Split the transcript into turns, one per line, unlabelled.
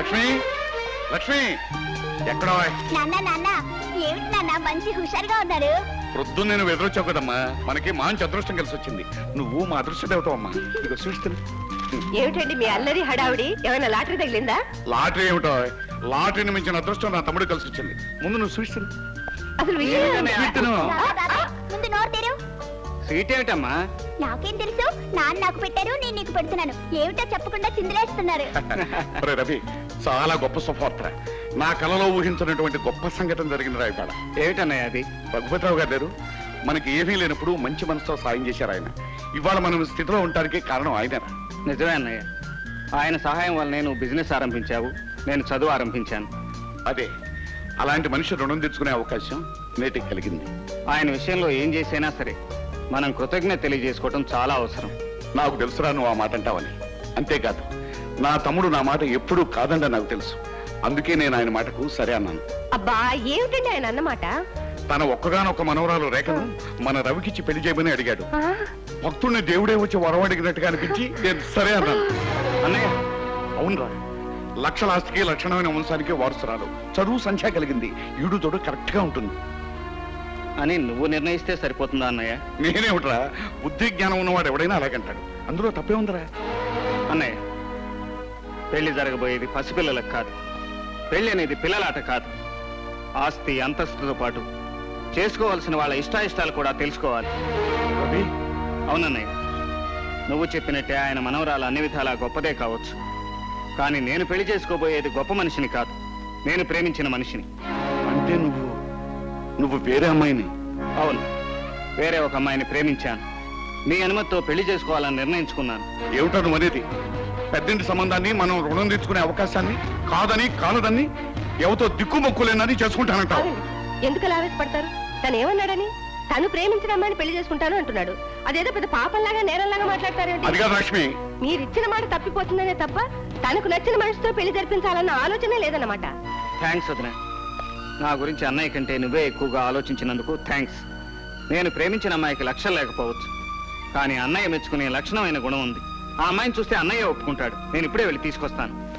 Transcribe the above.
లక్ష్మి లక్ష్మి ఎక్కడో
నాన్న నాన్న ఏమిటి నాన్న మంచి హుషారుగా ఉన్నారు
ప్రొద్దు నేను ఎదురొచ్చావు కదమ్మా మనకి మంచి అదృష్టం కలిసి వచ్చింది నువ్వు మా అదృష్ట దేవతవమ్మా ఇదిగో చూస్తుంది
ఏమిటండి మీ అల్లరి హడావుడి ఏమైనా లాటరీ తగిలిందా
లాటరీ ఏమిటో లాటరీని మించిన అదృష్టం నా తమ్ముడు కలిసి వచ్చింది ముందు నువ్వు చూస్తుంది
అసలు విషయం ఏమిటి?
స్వీట్ను.
రాదా, రాదా? ముందు నోరు తెరు
స్వీట్ ఏమిటమ్మా
నాకేం తెలుసు నాన్న నాకు పెట్టారు నేను నీకు పెడుతున్నాను ఏమిటో చెప్పకుండా చిందులేస్తున్నారు
ఒరే రవి చాలా గొప్ప శుభవార్త నా కలలో ఊహించినటువంటి గొప్ప సంఘటన జరిగింది రా ఇవాళ
ఏమిటన్నయ్య అది
రఘుపతిరావు గారు లేరు మనకి ఏమీ లేనప్పుడు మంచి మనసుతో సాయం చేశారు ఆయన ఇవాళ మనం ఈ స్థితిలో ఉండడానికి కారణం ఆయనరా
నిజమే అన్నయ్య ఆయన సహాయం వల్ల నేను బిజినెస్ ఆరంభించావు నేను చదువు ఆరంభించాను
అదే అలాంటి మనిషి రుణం తెచ్చుకునే అవకాశం నేటికి కలిగింది
ఆయన విషయంలో ఏం చేసైనా సరే మనం కృతజ్ఞత తెలియజేసుకోవటం చాలా అవసరం
నాకు తెలుసురా నువ్వు ఆ మాట అంటావని అంతేకాదు నా తమ్ముడు నా మాట ఎప్పుడూ కాదండ నాకు తెలుసు అందుకే నేను ఆయన మాటకు సరే అన్నాను
అబ్బా ఏమిటండి ఆయన అన్నమాట
తన ఒక్కగానొక్క మనవరాలు రేఖను మన రవికిచ్చి పెళ్లి చేయమని అడిగాడు
ఆ,
భక్తుడిని దేవుడే వచ్చి వరం అడిగినట్టుగా అనిపించి నేను సరే అన్నాను
అన్నయ్య
అవునరా లక్షల ఆస్తికి లక్షణమైన వంశానికి వారసురాలు చదువు సంఖ్య కలిగింది ఈడు తోడు కరెక్ట్ గా ఉంటుంది
అని నువ్వు నిర్ణయిస్తే సరిపోతుందా అన్నయ్య
నేనేమిట్రా బుద్ధి జ్ఞానం ఉన్నవాడు ఎవడైనా అలాగంటాడు అందులో తప్పే ఉందిరా
అన్నయ్య పెళ్లి జరగబోయేది పసిపిల్లలకు కాదు పెళ్లి అనేది పిల్లలాట కాదు ఆస్తి అంతస్తుతో పాటు చేసుకోవాల్సిన వాళ్ళ ఇష్టాయిష్టాలు కూడా తెలుసుకోవాలి
రవి
అవునన్నయ్య నువ్వు చెప్పినట్టే ఆయన మనవరాలు అన్ని విధాలా గొప్పదే కావచ్చు కానీ నేను పెళ్లి చేసుకోబోయేది గొప్ప మనిషిని కాదు నేను ప్రేమించిన మనిషిని
అంటే నువ్వు నువ్వు వేరే అమ్మాయిని
అవును వేరే ఒక అమ్మాయిని ప్రేమించాను నీ అనుమతితో పెళ్లి చేసుకోవాలని నిర్ణయించుకున్నాను
ఏమిటో నువ్వు అనేది పెద్దింటి సంబంధాన్ని మనం రుణం తెచ్చుకునే అవకాశాన్ని కాదని కాలదని ఎవతో దిక్కుమొక్కులేనని చేసుకుంటానంటావు
ఆగండి. ఎందుకు అలా ఆవేశపడతారు తను ఏమన్నాడని తను ప్రేమించిన అమ్మాయిని పెళ్లి చేసుకుంటాను అంటున్నాడు అదేదో పెద్ద పాపంలాగా నేరంలాగా మాట్లాడతారేంటి
అది కాదు లక్ష్మి
మీరిచ్చిన మాట తప్పిపోతుందనే తప్ప తనకు నచ్చిన మనిషితో పెళ్లి జరిపించాలన్న ఆలోచనే లేదన్నమాట
థ్యాంక్స్ వదిన నా గురించి అన్నయ్య కంటే నువ్వే ఎక్కువగా ఆలోచించినందుకు థ్యాంక్స్ నేను ప్రేమించిన అమ్మాయికి లక్షలు లేకపోవచ్చు కానీ అన్నయ్య మెచ్చుకునే లక్షణమైన గుణం ఉంది ఆ అమ్మాయిని చూస్తే అన్నయ్య ఒప్పుకుంటాడు నేను ఇప్పుడే వెళ్ళి తీసుకొస్తాను